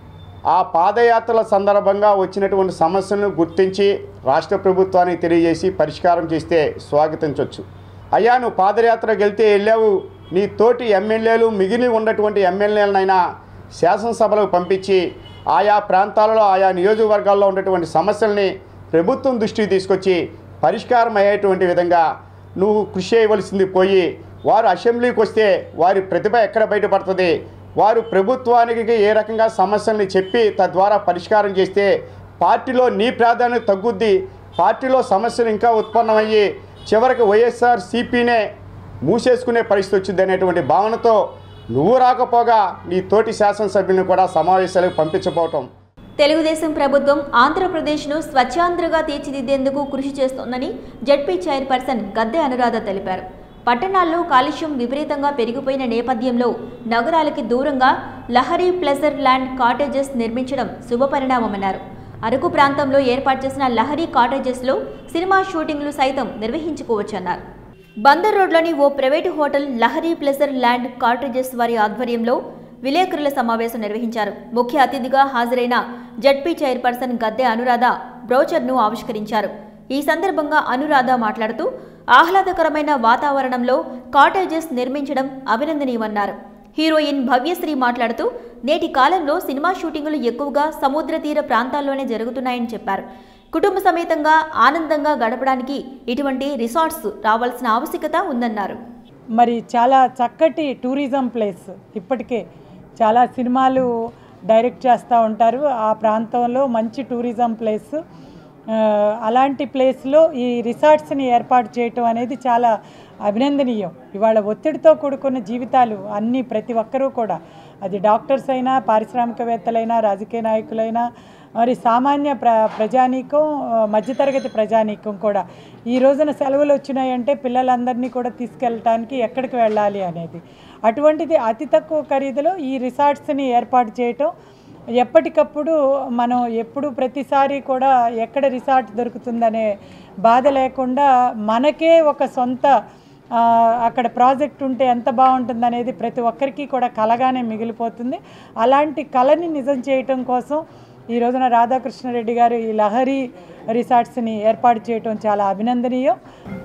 ఆ పాదయాత్రల సందర్భంగా వచ్చినటువంటి సమస్యలను గుర్తించి రాష్ట్ర ప్రభుత్వానికి తెలియజేసి పరిష్కారం చేస్తే స్వాగతించవచ్చు అయ్యా నువ్వు పాదయాత్రకు వెళ్తే వెళ్ళావు నీ తోటి ఎమ్మెల్యేలు మిగిలి ఉన్నటువంటి ఎమ్మెల్యేలనైనా శాసనసభలకు పంపించి ఆయా ప్రాంతాలలో ఆయా నియోజకవర్గాల్లో ఉన్నటువంటి సమస్యల్ని ప్రభుత్వం దృష్టికి తీసుకొచ్చి పరిష్కారం అయ్యేటువంటి విధంగా నువ్వు కృషి చేయవలసింది పోయి వారు అసెంబ్లీకి వస్తే వారి ప్రతిభ ఎక్కడ బయటపడుతుంది వారు ప్రభుత్వానికి ఏ రకంగా సమస్యల్ని చెప్పి తద్వారా పరిష్కారం చేస్తే పార్టీలో నీ ప్రాధాన్యత తగ్గుద్ది పార్టీలో సమస్యలు ఇంకా ఉత్పన్నమయ్యి చివరికి వైఎస్ఆర్ సిపినే మూసేసుకునే పరిస్థితి వచ్చింది అనేటువంటి భావనతో నువ్వు రాకపోగా నీ తోటి శాసనసభ్యులను కూడా సమావేశాలకు పంపించబోవటం తెలుగుదేశం ప్రభుత్వం ఆంధ్రప్రదేశ్ను స్వచ్ఛాంధ్రగా తీర్చిదిద్దేందుకు కృషి చేస్తోందని జడ్పీ చైర్పర్సన్ గద్దె అనురాధ తెలిపారు పట్టణాల్లో కాలుష్యం విపరీతంగా పెరిగిపోయిన నేపథ్యంలో నగరాలకి దూరంగా లహరీ ప్లెజర్ ల్యాండ్ కాటేజెస్ నిర్మించడం శుభపరిణామమన్నారు అరకు ప్రాంతంలో ఏర్పాటు చేసిన లహరీ కాటేజెస్లో సినిమా షూటింగ్లు సైతం నిర్వహించుకోవచ్చన్నారు బందర్ రోడ్లోని ఓ private hotel Lahari pleasure land cottages వారి ఆధ్వర్యంలో విలేకరుల సమావేశం నిర్వహించారు ముఖ్య అతిథిగా హాజరైన జడ్పీ చైర్పర్సన్ గద్దె అనురాధ బ్రోచర్ను ఆవిష్కరించారు ఈ సందర్భంగా అనురాధ మాట్లాడుతూ ఆహ్లాదకరమైన వాతావరణంలో కాటేజెస్ నిర్మించడం అభినందనీయమన్నారు హీరోయిన్ భవ్యశ్రీ మాట్లాడుతూ నేటి కాలంలో సినిమా షూటింగులు ఎక్కువగా సముద్ర తీర ప్రాంతాల్లోనే జరుగుతున్నాయని చెప్పారు కుటుంబ సమేతంగా ఆనందంగా గడపడానికి ఇటువంటి రిసార్ట్స్ రావాల్సిన ఆవశ్యకత ఉందన్నారు మరి చాలా చక్కటి టూరిజం ప్లేస్ ఇప్పటికే చాలా సినిమాలు డైరెక్ట్ చేస్తూ ఉంటారు ఆ ప్రాంతంలో మంచి టూరిజం ప్లేస్ ఆ, అలాంటి ప్లేస్లో ఈ రిసార్ట్స్ని ఏర్పాటు చేయటం అనేది చాలా అభినందనీయం ఇవాళ ఒత్తిడితో కూడుకున్న జీవితాలు అన్ని ప్రతి ఒక్కరూ కూడా అది డాక్టర్స్ అయినా పారిశ్రామికవేత్తలైనా రాజకీయ నాయకులైనా మరి సామాన్య ప్ర ప్రజానీకం ఆ, మధ్యతరగతి ప్రజానీకం కూడా ఈ రోజున సెలవులు వచ్చినాయంటే పిల్లలందరినీ కూడా తీసుకెళ్ళటానికి ఎక్కడికి వెళ్ళాలి అనేది అటువంటిది అతి తక్కువ ఖరీదులో ఈ రిసార్ట్స్ని ఏర్పాటు చేయటం ఎప్పటికప్పుడు మనం ఎప్పుడు ప్రతిసారి కూడా ఎక్కడ రిసార్ట్ దొరుకుతుందనే బాధ లేకుండా మనకే ఒక సొంత ఆ, అక్కడ ప్రాజెక్ట్ ఉంటే ఎంత బాగుంటుంది అనేది ప్రతి ఒక్కరికి కూడా కలగానే మిగిలిపోతుంది అలాంటి కళని నిజం చేయటం కోసం ఈ రోజున రాధాకృష్ణారెడ్డి గారు ఈ లహరి రిసార్ట్స్ని ఏర్పాటు చేయటం చాలా అభినందనీయం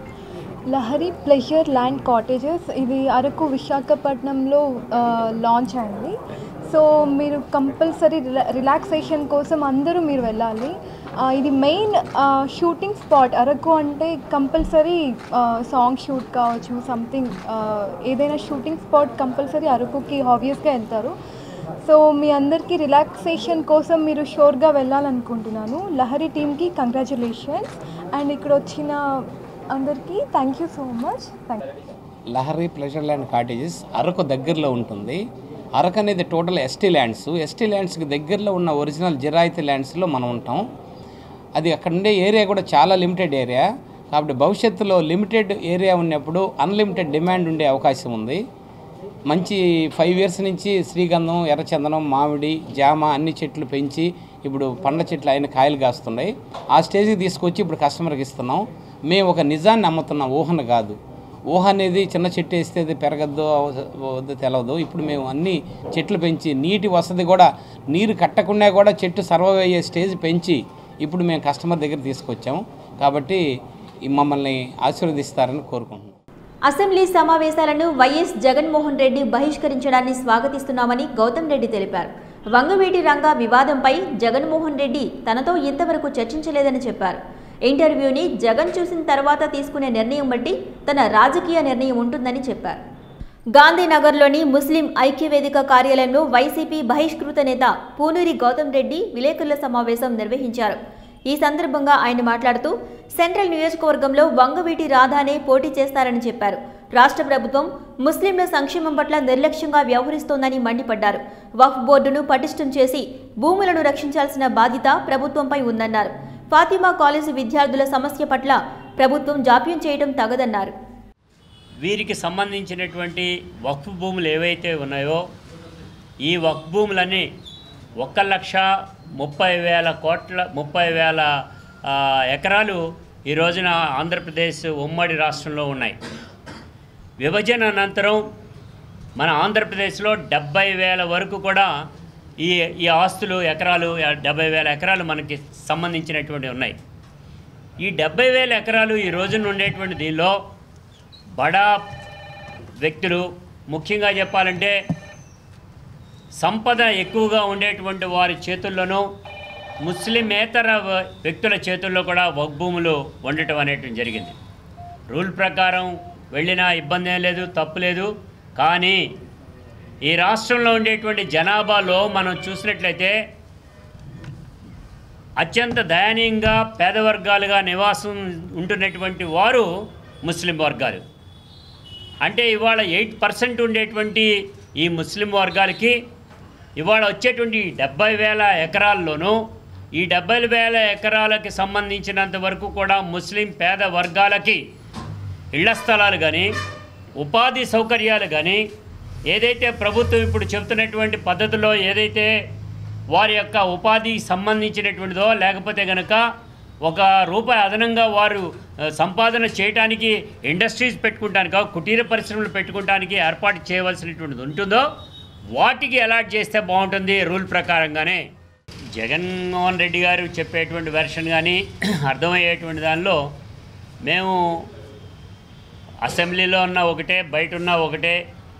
లహరి ప్లెజర్ ల్యాండ్ కాటేజెస్ ఇది అరకు విశాఖపట్నంలో ఆ, లాంచ్ అయింది సో మీరు కంపల్సరీ రిలా రిలాక్సేషన్ కోసం అందరూ మీరు వెళ్ళాలి ఆ, ఇది మెయిన్ షూటింగ్ స్పాట్ అరకు అంటే కంపల్సరీ సాంగ్ షూట్ కావచ్చు సంథింగ్ ఏదైనా షూటింగ్ స్పాట్ కంపల్సరీ అరకుకి ఆబ్వియస్గా వెళ్తారు సో మీ అందరికీ రిలాక్సేషన్ కోసం మీరు షోర్గా వెళ్ళాలనుకుంటున్నాను లహరి టీమ్కి కంగ్రాచులేషన్స్ అండ్ ఇక్కడ వచ్చిన అందరికీ thank you so much thank you Lahari pleasure land cottages Araku దగ్గరలో ఉంటుంది అరకు అనేది టోటల్ ఎస్టీ ల్యాండ్స్ ఎస్టీ ల్యాండ్స్కి దగ్గరలో ఉన్న ఒరిజినల్ జిరాయితీ ల్యాండ్స్లో మనం ఉంటాం అది అక్కడ ఉండే ఏరియా కూడా చాలా లిమిటెడ్ ఏరియా కాబట్టి భవిష్యత్తులో లిమిటెడ్ ఏరియా ఉన్నప్పుడు అన్లిమిటెడ్ డిమాండ్ ఉండే అవకాశం ఉంది మంచి ఫైవ్ ఇయర్స్ నుంచి శ్రీగంధం ఎర్రచందనం మామిడి జామ అన్ని చెట్లు పెంచి ఇప్పుడు పండ్ల చెట్లు అయిన కాయలు కాస్తున్నాయి ఆ స్టేజ్కి తీసుకొచ్చి ఇప్పుడు కస్టమర్కి ఇస్తున్నాం మేము ఒక నిజాన్ని అమ్ముతున్నాం ఊహను కాదు ఊహ అనేది చిన్న చెట్టు వేస్తే అది పెరగద్దో వద్దో తెలవదు ఇప్పుడు మేము అన్ని చెట్లు పెంచి నీటి వసతి కూడా నీరు కట్టకుండా కూడా చెట్టు సర్వైవ్ అయ్యే స్టేజ్ పెంచి ఇప్పుడు మేము కస్టమర్ దగ్గర తీసుకొచ్చాము కాబట్టి ఈ మమ్మల్ని ఆశీర్వదిస్తారని కోరుకుంటున్నాం అసెంబ్లీ సమావేశాలను వైఎస్ జగన్మోహన్ రెడ్డి బహిష్కరించడాన్ని స్వాగతిస్తున్నామని గౌతమ్ రెడ్డి తెలిపారు వంగవీటి రంగ వివాదంపై జగన్మోహన్ రెడ్డి తనతో ఇంతవరకు చర్చించలేదని చెప్పారు ఇంటర్వ్యూని జగన్ చూసిన తర్వాత తీసుకునే నిర్ణయం బట్టి తన రాజకీయ నిర్ణయం ఉంటుందని చెప్పారు గాంధీనగర్లోని ముస్లిం ఐక్యవేదిక కార్యాలయంలో వైసీపీ బహిష్కృత నేత పూనూరి గౌతమ్ రెడ్డి విలేకరుల సమావేశం నిర్వహించారు ఈ సందర్భంగా ఆయన మాట్లాడుతూ సెంట్రల్ నియోజకవర్గంలో వంగవీటి రాధానే పోటీ చేస్తారని చెప్పారు రాష్ట్ర ప్రభుత్వం ముస్లింల సంక్షేమం పట్ల నిర్లక్ష్యంగా వ్యవహరిస్తోందని మండిపడ్డారు వక్ఫ్ బోర్డును పటిష్టం చేసి భూములను రక్షించాల్సిన బాధ్యత ప్రభుత్వంపై ఉందన్నారు ఫాతిమా కాలేజీ విద్యార్థుల సమస్య పట్ల ప్రభుత్వం జాప్యం చేయడం తగదన్నారు వీరికి సంబంధించినటువంటి వక్ఫ్ భూములు ఏవైతే ఉన్నాయో ఈ వక్ఫ్ భూములన్నీ ఒక్క లక్ష ముప్పై వేల కోట్ల ముప్పై వేల ఆ, ఎకరాలు ఈ రోజున ఆంధ్రప్రదేశ్ ఉమ్మడి రాష్ట్రంలో ఉన్నాయి విభజన అనంతరం మన ఆంధ్రప్రదేశ్లో డెబ్బై వేల వరకు కూడా ఈ ఈ ఆస్తులు ఎకరాలు డెబ్బై వేల ఎకరాలు మనకి సంబంధించినటువంటి ఉన్నాయి ఈ డెబ్బై వేల ఎకరాలు ఈ రోజున ఉండేటువంటి దీనిలో బడా వ్యక్తులు ముఖ్యంగా చెప్పాలంటే సంపద ఎక్కువగా ఉండేటువంటి వారి చేతుల్లోనూ ముస్లిమేతర వ- వ్యక్తుల చేతుల్లో కూడా వగ్భూములు ఉండటం అనేటువంటి జరిగింది రూల్ ప్రకారం వెళ్ళినా ఇబ్బంది ఏం లేదు తప్పు లేదు కానీ ఈ రాష్ట్రంలో ఉండేటువంటి జనాభాలో మనం చూసినట్లయితే అత్యంత దయనీయంగా పేద వర్గాలుగా నివాసం ఉంటున్నటువంటి వారు ముస్లిం వర్గాలు అంటే ఇవాళ ఎయిట్ పర్సెంట్ ఉండేటువంటి ఈ ముస్లిం వర్గాలకి ఇవాళ వచ్చేటువంటి డెబ్బై వేల ఎకరాల్లోనూ ఈ డెబ్బై వేల ఎకరాలకి సంబంధించినంత వరకు కూడా ముస్లిం పేద వర్గాలకి ఇళ్ల స్థలాలు కానీ ఉపాధి సౌకర్యాలు కానీ ఏదైతే ప్రభుత్వం ఇప్పుడు చెబుతున్నటువంటి పద్ధతిలో ఏదైతే వారి యొక్క ఉపాధికి సంబంధించినటువంటిదో లేకపోతే గనక ఒక రూపాయి అదనంగా వారు ఆ, సంపాదన చేయడానికి ఇండస్ట్రీస్ పెట్టుకుంటానికో కుటీర పరిశ్రమలు పెట్టుకోవడానికి ఏర్పాటు చేయవలసినటువంటిది ఉంటుందో వాటికి అలాట్ చేస్తే బాగుంటుంది రూల్ ప్రకారంగానే జగన్మోహన్ రెడ్డి గారు చెప్పేటువంటి వెర్షన్ కానీ అర్థమయ్యేటువంటి దానిలో మేము అసెంబ్లీలో ఉన్న ఒకటే బయట ఉన్న ఒకటే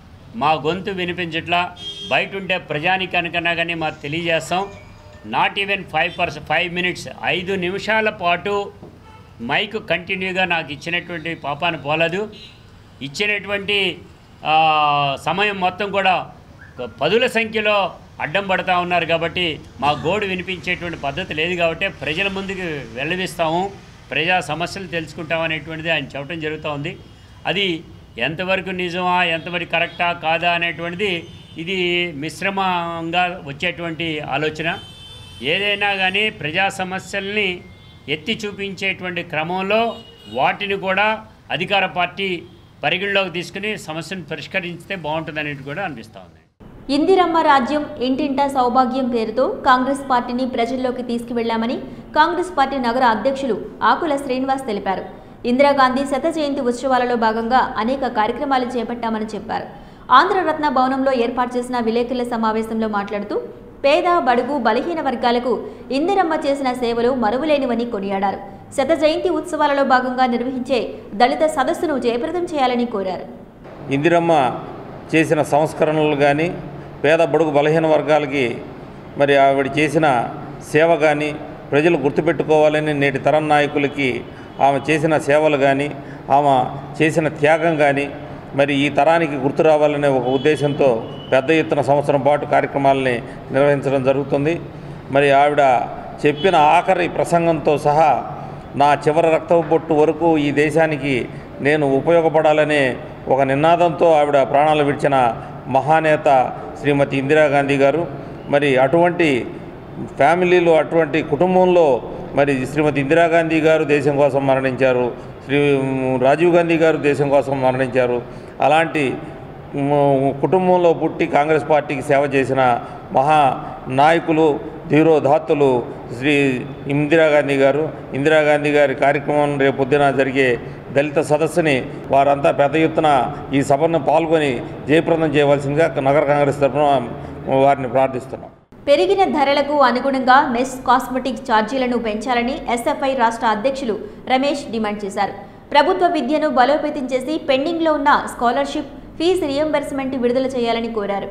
మా గొంతు వినిపించట్లా బయట ఉంటే ప్రజానికనికన్నా కానీ మాకు తెలియజేస్తాం not even five percent five minutes ఐదు నిమిషాల పాటు మైక్ కంటిన్యూగా నాకు ఇచ్చినటువంటి పాపాన పోలేదు ఇచ్చినటువంటి ఆ, సమయం మొత్తం కూడా పదుల సంఖ్యలో అడ్డం పడతా ఉన్నారు కాబట్టి మా గోడు వినిపించేటువంటి పద్ధతి లేదు కాబట్టి ప్రజల ముందుకు వెళ్ళవిస్తాము ప్రజా సమస్యలు తెలుసుకుంటాం అనేటువంటిది ఆయన చెప్పడం జరుగుతూ ఉంది అది ఎంతవరకు నిజమా ఎంతవరకు కరెక్టా కాదా అనేటువంటిది ఇది మిశ్రమంగా వచ్చేటువంటి ఆలోచన ఏదైనా కానీ ప్రజా సమస్యల్ని ఎత్తి చూపించేటువంటి క్రమంలో వాటిని కూడా అధికార పార్టీ పరిగణలోకి తీసుకుని సమస్యను పరిష్కరిస్తే బాగుంటుందనేది కూడా అనిపిస్తూ ఉంది ఇందిరమ్మ రాజ్యం ఇంటింటా సౌభాగ్యం పేరుతో కాంగ్రెస్ పార్టీని ప్రజల్లోకి తీసుకువెళ్లామని కాంగ్రెస్ పార్టీ నగర అధ్యక్షులు ఆకుల శ్రీనివాస్ తెలిపారు ఇందిరాగాంధీ శత జయంతి ఉత్సవాలలో భాగంగా అనేక కార్యక్రమాలు చేపట్టామని చెప్పారు ఆంధ్రరత్న భవనంలో ఏర్పాటు చేసిన విలేకరుల సమావేశంలో మాట్లాడుతూ పేద బడుగు బలహీన వర్గాలకు ఇందిరమ్మ చేసిన సేవలు మరువలేనివని కొనియాడారు శత జయంతి ఉత్సవాలలో భాగంగా నిర్వహించే దళిత సదస్సును జయప్రదం చేయాలని కోరారు ఇందిరమ్మ చేసిన సంస్కరణలు కానీ పేద బడుగు బలహీన వర్గాలకి మరి ఆవిడ చేసిన సేవ కానీ ప్రజలు గుర్తుపెట్టుకోవాలని నేటి తరం నాయకులకి ఆమె చేసిన సేవలు కానీ ఆమె చేసిన త్యాగం కానీ మరి ఈ తరానికి గుర్తు రావాలనే ఒక ఉద్దేశంతో పెద్ద ఎత్తున సంవత్సరం పాటు కార్యక్రమాలని నిర్వహించడం జరుగుతుంది మరి ఆవిడ చెప్పిన ఆఖరి ప్రసంగంతో సహా నా చివరి రక్తపు బొట్టు వరకు ఈ దేశానికి నేను ఉపయోగపడాలనే ఒక నినాదంతో ఆవిడ ప్రాణాలు విడిచిన మహానేత శ్రీమతి ఇందిరాగాంధీ గారు మరి అటువంటి ఫ్యామిలీలో అటువంటి కుటుంబంలో మరి శ్రీమతి ఇందిరాగాంధీ గారు దేశం కోసం మరణించారు శ్రీ రాజీవ్ గాంధీ గారు దేశం కోసం మరణించారు అలాంటి మ్, కుటుంబంలో పుట్టి కాంగ్రెస్ పార్టీకి సేవ చేసిన మహా నాయకులు ధీరోధాత్తులు శ్రీ ఇందిరాగాంధీ గారు ఇందిరాగాంధీ గారి కార్యక్రమం రేపు పొద్దున జరిగే దళిత సదస్సుని వారంతా పెద్ద ఎత్తున ఈ సభను పాల్గొని జయప్రదం చేయవలసిందిగా నగర కాంగ్రెస్ తరఫున వారిని ప్రార్థిస్తున్నాం పెరిగిన ధరలకు అనుగుణంగా మెస్ కాస్మెటిక్ ఛార్జీలను పెంచాలని ఎస్ఎఫ్ఐ రాష్ట్ర అధ్యక్షులు రమేష్ డిమాండ్ చేశారు ప్రభుత్వ విద్యను బలోపేతం చేసి పెండింగ్లో ఉన్న స్కాలర్షిప్ ఫీజు రియంబర్స్మెంట్ విడుదల చేయాలని కోరారు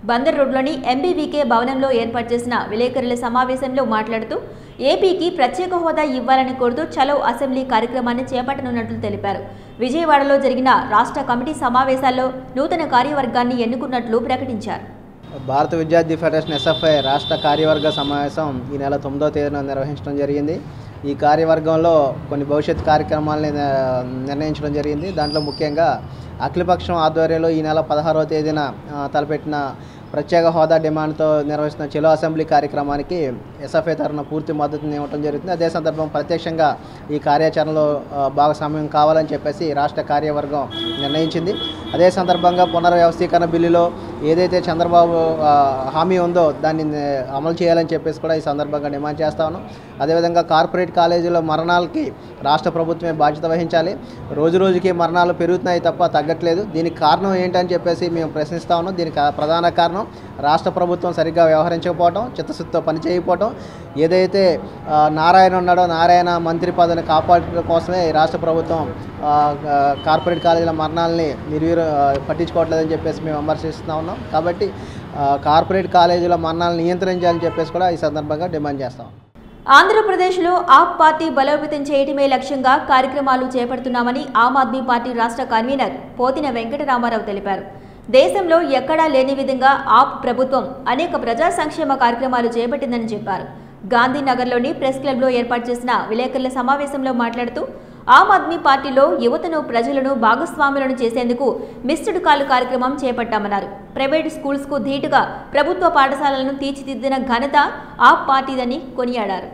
బందర్ రోడ్లోని ఎంబీవీకే భవనంలో ఏర్పాటు చేసిన విలేకరుల సమావేశంలో మాట్లాడుతూ ఏపీకి ప్రత్యేక హోదా ఇవ్వాలని కోరుతూ చలో అసెంబ్లీ కార్యక్రమాన్ని చేపట్టనున్నట్లు తెలిపారు విజయవాడలో జరిగిన రాష్ట్ర కమిటీ సమావేశాల్లో నూతన కార్యవర్గాన్ని ఎన్నుకున్నట్లు ప్రకటించారు భారత విద్యార్థి ఫెడరేషన్ ఎస్ఎఫ్ఐ రాష్ట్ర కార్యవర్గ సమావేశం ఈ నెల తొమ్మిదో తేదీన నిర్వహించడం జరిగింది ఈ కార్యవర్గంలో కొన్ని భవిష్యత్ కార్యక్రమాలని ని- నిర్ణయించడం జరిగింది దాంట్లో ముఖ్యంగా అఖిలపక్షం ఆధ్వర్యంలో ఈ నెల పదహారవ తేదీన ఆ, తలపెట్టిన ప్రత్యేక హోదా డిమాండ్తో నిర్వహిస్తున్న చెలో అసెంబ్లీ కార్యక్రమానికి ఎస్ఎఫ్ఐ తరఫున పూర్తి మద్దతుని ఇవ్వడం జరుగుతుంది అదే సందర్భం ప్రత్యక్షంగా ఈ కార్యాచరణలో ఆ, భాగస్వామ్యం కావాలని చెప్పేసి రాష్ట్ర కార్యవర్గం నిర్ణయించింది అదే సందర్భంగా పునర్వ్యవస్థీకరణ బిల్లులో ఏదైతే చంద్రబాబు ఆ, హామీ ఉందో దాన్ని నే- అమలు చేయాలని చెప్పేసి కూడా ఈ సందర్భంగా డిమాండ్ చేస్తా ఉన్నాం అదేవిధంగా కార్పొరేట్ కాలేజీలో మరణాలకి రాష్ట్ర ప్రభుత్వమే బాధ్యత వహించాలి రోజు రోజుకి మరణాలు పెరుగుతున్నాయి తప్ప తగ్గట్లేదు దీనికి కారణం ఏంటని చెప్పేసి మేము ప్రశ్నిస్తా ఉన్నాం దీనికి ఆ ప్రధాన కారణం రాష్ట్ర ప్రభుత్వం సరిగ్గా వ్యవహరించకపోవడం చిత్తశుద్ధితో పనిచేయకపోవడం ఏదైతే ఆ, నారాయణ ఉన్నాడో నారాయణ మంత్రి పదవిని కాపాడడం కోసమే ఈ రాష్ట్ర ప్రభుత్వం ఆ, ఆ, కార్పొరేట్ కాలేజీల మరణాలని నిర్వీర ఆ, పట్టించుకోవట్లేదని చెప్పేసి మేము విమర్శిస్తూ ఉన్నాం కాబట్టి ఆ, కార్పొరేట్ కాలేజీల మరణాలను నియంత్రించాలని చెప్పేసి కూడా ఈ సందర్భంగా డిమాండ్ చేస్తాం ఆంధ్రప్రదేశ్లో ఆప్ పార్టీ బలోపేతం చేయటమే లక్ష్యంగా కార్యక్రమాలు చేపడుతున్నామని ఆమ్ ఆద్మీ పార్టీ రాష్ట్ర కన్వీనర్ పోతిన వెంకటరామారావు తెలిపారు దేశంలో ఎక్కడా లేని విధంగా ఆప్ ప్రభుత్వం అనేక ప్రజా సంక్షేమ కార్యక్రమాలు చేపట్టిందని చెప్పారు గాంధీనగర్లోని ప్రెస్ క్లబ్లో ఏర్పాటు చేసిన విలేకరుల సమావేశంలో మాట్లాడుతూ ఆమ్ ఆద్మీ పార్టీలో యువతను ప్రజలను భాగస్వాములను చేసేందుకు మిస్డ్ కాల్ కార్యక్రమం చేపట్టామన్నారు ప్రైవేటు స్కూల్స్కు ధీటుగా ప్రభుత్వ పాఠశాలలను తీర్చిదిద్దిన ఘనత ఆప్ పార్టీదని కొనియాడారు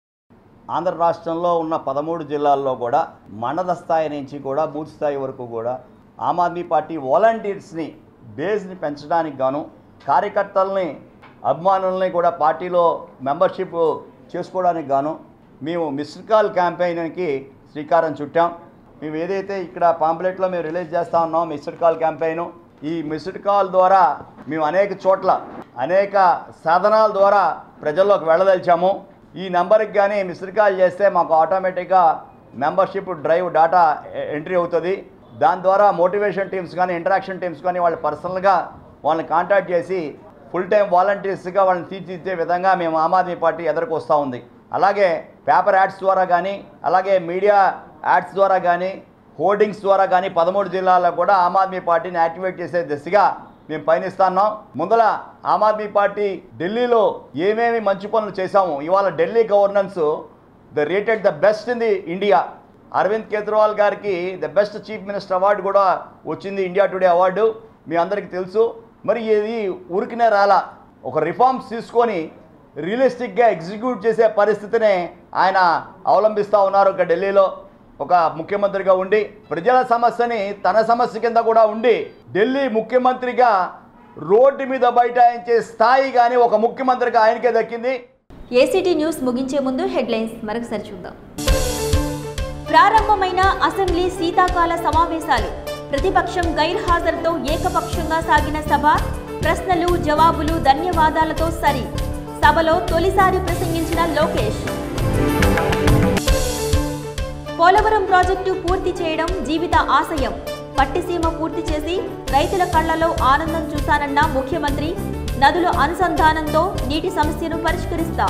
ఆంధ్ర రాష్ట్రంలో ఉన్న పదమూడు జిల్లాల్లో కూడా మండల స్థాయి నుంచి కూడా బూత్ స్థాయి వరకు కూడా ఆమ్ ఆద్మీ పార్టీ వాలంటీర్స్ని బేస్ని పెంచడానికి గాను కార్యకర్తల్ని అభిమానుల్ని కూడా పార్టీలో మెంబర్షిప్ చేసుకోవడానికి గాను మేము మిస్డ్ కాల్ క్యాంపెయిన్కి శ్రీకారం చుట్టాం మేము ఏదైతే ఇక్కడ పాంప్లెట్లో మేము రిలీజ్ చేస్తా ఉన్నాం మిస్డ్ కాల్ క్యాంపెయిన్ ఈ మిస్డ్ కాల్ ద్వారా మేము అనేక చోట్ల అనేక సాధనాల ద్వారా ప్రజల్లోకి వెళ్ళదలిచాము ఈ నెంబర్కి కానీ మిస్డ్ కాల్ చేస్తే మాకు ఆటోమేటిక్గా మెంబర్షిప్ డ్రైవ్ డేటా ఎంట్రీ అవుతుంది దాని ద్వారా మోటివేషన్ టీమ్స్ కానీ ఇంటరాక్షన్ టీమ్స్ కానీ వాళ్ళు పర్సనల్గా వాళ్ళని కాంటాక్ట్ చేసి ఫుల్ టైం వాలంటీర్స్గా వాళ్ళని తీర్చిదిద్దే విధంగా మేము ఆమ్ ఆద్మీ పార్టీ ఎదురుకు వస్తూ ఉంది అలాగే పేపర్ యాడ్స్ ద్వారా కానీ అలాగే మీడియా యాడ్స్ ద్వారా కానీ హోర్డింగ్స్ ద్వారా కానీ పదమూడు జిల్లాల్లో కూడా ఆమ్ ఆద్మీ పార్టీని యాక్టివేట్ చేసే దిశగా మేము పయనిస్తున్నాం ముందల ఆమ్ ఆద్మీ పార్టీ ఢిల్లీలో ఏమేమి మంచి పనులు చేశాము ఇవాళ Delhi governance the rated the best in the India Arvind Kejriwal గారికి the best chief minister award కూడా వచ్చింది ఇండియా టుడే అవార్డు మీ అందరికీ తెలుసు మరి ఇది ఊరికినే రాలా ఒక రిఫార్మ్స్ తీసుకొని రియలిస్టిక్గా ఎగ్జిక్యూట్ చేసే పరిస్థితిని ఆయన అవలంబిస్తూ ఉన్నారు ఒక ఢిల్లీలో ఒక ముఖ్యమంత్రిగా ఉండి ప్రజల సమస్యని తన సమస్య కింద కూడా ఉండి ఢిల్లీ ముఖ్యమంత్రిగా రోడ్డు మీద బైఠాయించే స్థాయి కానీ ఒక ముఖ్యమంత్రిగా ఆయనకే దక్కింది ఏసీటీ న్యూస్ ముగించే ముందు హెడ్లైన్స్ మరొకసారి చూద్దాం ప్రారంభమైన అసెంబ్లీ శీతాకాల సమావేశాలు ప్రతిపక్షం గైర్హాజరుతో ఏకపక్షంగా సాగిన సభ ప్రశ్నలు జవాబులు ధన్యవాదాలతో సరి సభలో తొలిసారి ప్రసంగించిన లోకేష్ పోలవరం ప్రాజెక్టు పూర్తి చేయడం జీవిత ఆశయం పట్టిసీమ పూర్తి చేసి రైతుల కళ్లలో ఆనందం చూశానన్న ముఖ్యమంత్రి నదుల అనుసంధానంతో నీటి సమస్యను పరిష్కరిస్తా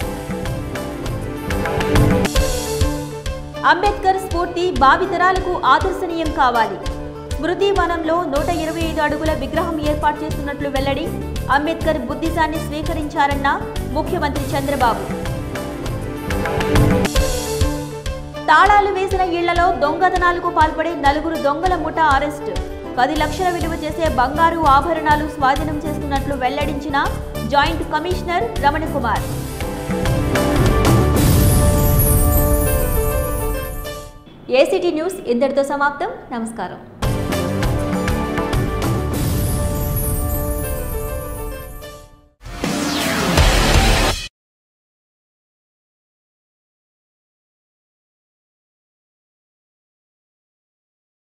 అంబేద్కర్ స్ఫూర్తి భావితరాలకు ఆదర్శనీయం కావాలి స్మృతి వనంలో నూట ఇరవై ఐదు అడుగుల విగ్రహం ఏర్పాటు చేస్తున్నట్లు వెల్లడి అంబేద్కర్ బుద్ధిజాన్ని స్వీకరించారన్న ముఖ్యమంత్రి చంద్రబాబు తాళాలు వేసిన ఇళ్లలో దొంగతనాలకు పాల్పడే నలుగురు దొంగల ముఠా అరెస్ట్ పది లక్షల విలువ చేసే బంగారు ఆభరణాలు స్వాధీనం చేసుకున్నట్లు వెల్లడించిన joint commissioner Ramanakumar ACT news ఇంతటితో సమాప్తం నమస్కారం